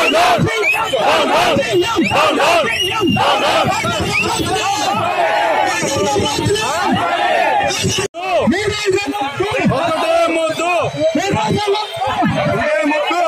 ఒకటే ముద్దు ఒకే ముద్దు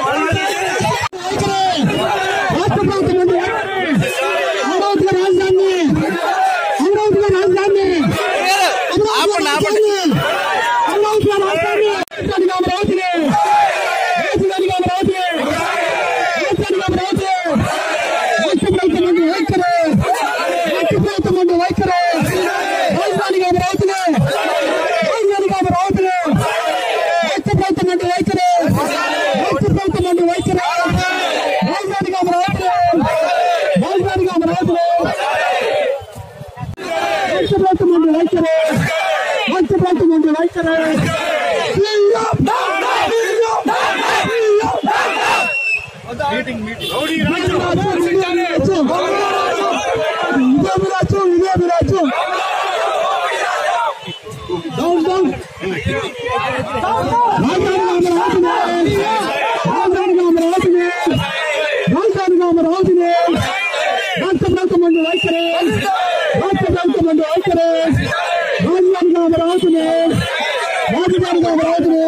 రాష్ట్ర ప్రభుత్వం నుండి అమరావతిగా రాజధాని అమరావతిగా రాజధాని అమరావతిగా రాజధాని అమరావతిగా రాజధాని రాజధానిగా అమరావతిని రాజధానిగా అమరావతిని రాజధానిగా అమరావతి రాష్ట్ర ప్రభుత్వం నుండి వైఖరి రాష్ట్ర ప్రభుత్వం నుండి వైఖరి రాజధానిగా అమరావతిని రాజధానిగా అమరావతిని రాష్ట్ర ప్రభుత్వం నుండి వైఖరి రాష్ట్ర ప్రభుత్వం నుండి వైఖరి రాజధానిగా అమరావతి రాజధానిగా అమరావతి రాష్ట్ర ప్రభుత్వం నుండి వైఖరి రాష్ట్ర ప్రభుత్వం నుండి వైఖరి ఇదే విరాజు ఇదే విరాజు డౌన్ డౌన్ రాజధానిగా అమరావతిని రాజధానిగా అమరావతిని రాష్ట్ర ప్రభుత్వం నుండి వైఖరి రాష్ట్ర ప్రభుత్వం నుండి వైఖరి రాజధానిగా అమరావతిని రాజధానిగా అమరావతిని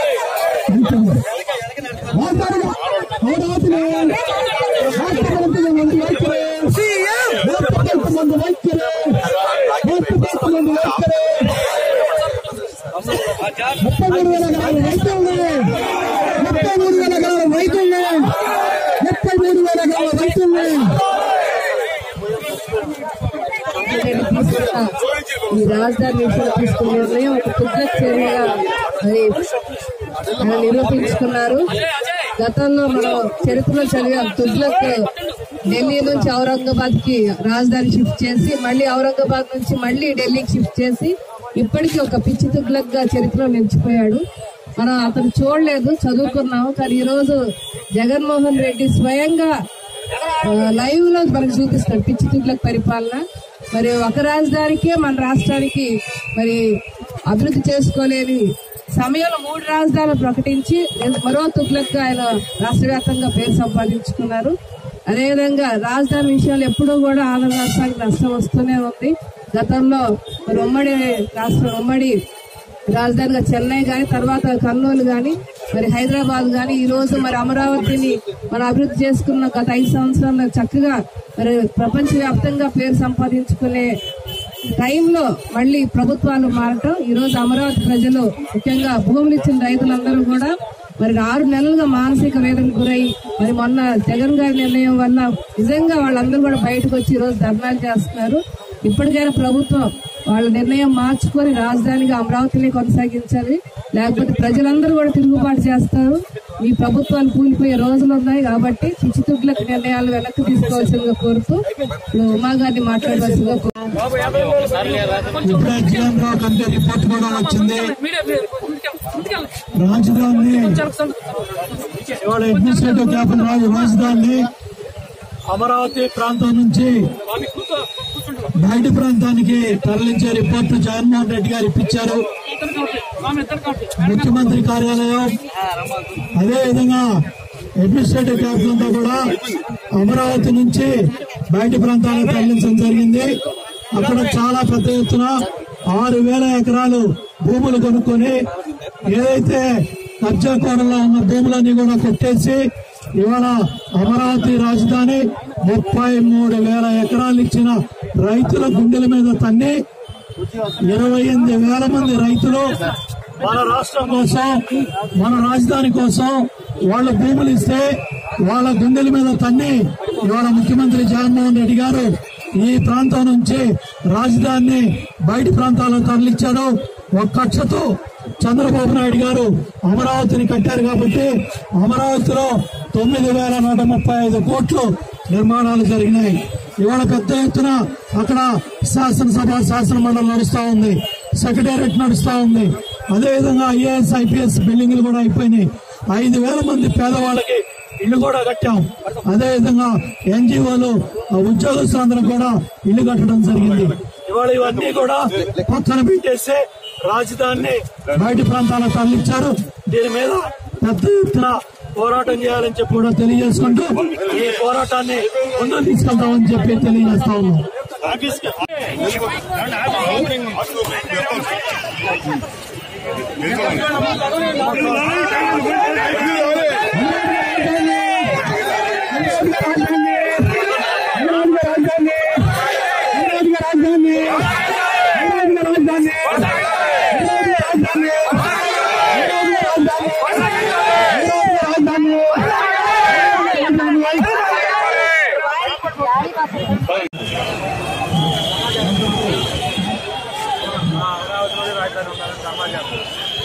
రాజధానిగా అమరావతిని రాష్ట్ర ప్రభుత్వం నుండి వైఖరి రాష్ట్ర ప్రభుత్వం నుండి వైఖరి రాష్ట్ర ప్రభుత్వం నుండి వైఖరి ముప్పై మూడు వేల ఎకరాల రైతుల్ని ముప్పై మూడు వేల ఎకరాల రైతుల్ని ముప్పై మూడు వేల ఎకరాల రైతుల్ని ఈ రాజధాని విషయంలో తీసుకున్న నిర్ణయం ఒక తుగ్గ చర్యగా మరి ఆయన నిరూపించుకున్నారు గతంలో మనం చరిత్రలో చదివాం తుగ్లక్ ఢిల్లీ నుంచి ఔరంగాబాద్ కి రాజధాని షిఫ్ట్ చేసి మళ్ళీ ఔరంగాబాద్ నుంచి మళ్ళీ ఢిల్లీకి షిఫ్ట్ చేసి ఇప్పటికీ ఒక పిచ్చి తుగ్లక్ గా చరిత్రలో నిలిచిపోయాడు మనం అతను చూడలేదు చదువుకున్నాం కానీ ఈ రోజు జగన్మోహన్ రెడ్డి స్వయంగా లైవ్ లో మనకు చూపిస్తాడు పిచ్చి తుగ్లక్ పరిపాలన మరి ఒక రాజధానికే మన రాష్ట్రానికి మరి అభివృద్ధి చేసుకోలేని సమయంలో మూడు రాజధానులు ప్రకటించి మరో తుగ్లక్ ఆయన రాష్ట్ర వ్యాప్తంగా పేరు సంపాదించుకున్నారు అదేవిధంగా రాజధాని విషయంలో ఎప్పుడూ కూడా ఆంధ్ర రాష్ట్రానికి నష్టం వస్తూనే ఉంది గతంలో మరి ఉమ్మడి రాష్ట్ర ఉమ్మడి రాజధానిగా చెన్నై గాని తర్వాత కర్నూలు గాని మరి హైదరాబాద్ గాని ఈ రోజు మరి అమరావతిని మనం అభివృద్ధి చేసుకున్న గత ఐదు సంవత్సరాల్లో చక్కగా మరి ప్రపంచ వ్యాప్తంగా పేరు సంపాదించుకునే టైంలో మళ్ళీ ప్రభుత్వాలు మారటం ఈ రోజు అమరావతి ప్రజలు ముఖ్యంగా భూములు ఇచ్చిన రైతులందరూ కూడా మరి ఆరు నెలలుగా మానసిక వేదనకు గురై మరి మొన్న జగన్ గారి నిర్ణయం వల్ల నిజంగా వాళ్ళందరూ కూడా బయటకు వచ్చి ఈ రోజు ధర్నాలు చేస్తున్నారు ఇప్పటికైనా ప్రభుత్వం వాళ్ళ నిర్ణయం మార్చుకొని రాజధానిగా అమరావతిని కొనసాగించాలి లేకపోతే ప్రజలందరూ కూడా తిరుగుబాటు చేస్తారు ఈ ప్రభుత్వాలు కూలిపోయే రోజులు ఉన్నాయి కాబట్టి చిచ్చుతుడ్లకు నిర్ణయాలు వెనక్కి తీసుకోవాల్సిందిగా కోరుతూ ఇప్పుడు ఉమా గారిని మాట్లాడవలసిందిగా కోరుతున్నాను. ఇప్పుడే జీఎం రావు కంటే రిపోర్ట్ కూడా వచ్చింది రాజధాని ఇవాళ అడ్మినిస్ట్రేటివ్ క్యాపిటల్ రాజు రాజధాని అమరావతి ప్రాంతం నుంచి బయట ప్రాంతానికి తరలించే రిపోర్టు జగన్మోహన్ రెడ్డి గారు ఇప్పించారు ముఖ్యమంత్రి కార్యాలయం అదే విధంగా అడ్మినిస్ట్రేటివ్ క్యాపిటల్ తో కూడా అమరావతి నుంచి బయట ప్రాంతాలకు తరలించడం జరిగింది అక్కడ చాలా పెద్ద ఎత్తున ఆరు వేల ఎకరాలు భూములు కొనుక్కొని ఏదైతే కబ్జా కోరలో ఉన్న భూములన్నీ కూడా కొట్టేసి ఇవాళ అమరావతి రాజధాని ముప్పై మూడు వేల ఎకరాలు ఇచ్చిన రైతుల గుండెల మీద తన్ని ఇరవై ఎనిమిది వేల మంది రైతులు మన రాష్ట్రం కోసం మన రాజధాని కోసం వాళ్ళ భూములు ఇస్తే వాళ్ళ గుండెల మీద తన్ని ఇవాళ ముఖ్యమంత్రి జగన్మోహన్ రెడ్డి గారు ఈ ప్రాంతం నుంచి రాజధానిని బయటి ప్రాంతాలకు తరలించాడు ఒక కక్షతో చంద్రబాబు నాయుడు గారు అమరావతిని కట్టారు కాబట్టి అమరావతిలో తొమ్మిది వేల నూట ముప్పై ఐదు కోట్లు నిర్మాణాలు జరిగినాయి ఇవాళ పెద్ద ఎత్తున అక్కడ శాసనసభ శాసన మండలి నడుస్తా ఉంది సెక్రటేరియట్ నడుస్తా ఉంది అదేవిధంగా ఐఏఎస్ ఐపీఎస్ బిల్డింగ్లు కూడా అయిపోయినాయి ఐదు వేల మంది పేదవాళ్ళకి ఇల్లు కూడా కట్టాం అదే విధంగా ఎన్జిఓలు ఉద్యోగస్తులందరూ కూడా ఇల్లు కట్టడం జరిగింది ఇవాళ ఇవన్నీ కూడా పక్కన పెట్టేస్తే రాజధానిని బయట ప్రాంతాలకు తరలించారు దీని మీద పెద్ద ఎత్తున పోరాటం చేయాలని చెప్పి కూడా తెలియజేసుకుంటూ ఈ పోరాటాన్ని ముందుకు తీసుకెళ్తామని చెప్పి తెలియజేస్తా ఉన్నాం అమరావతిలోని రాజధాని ఉండాలని సమాజం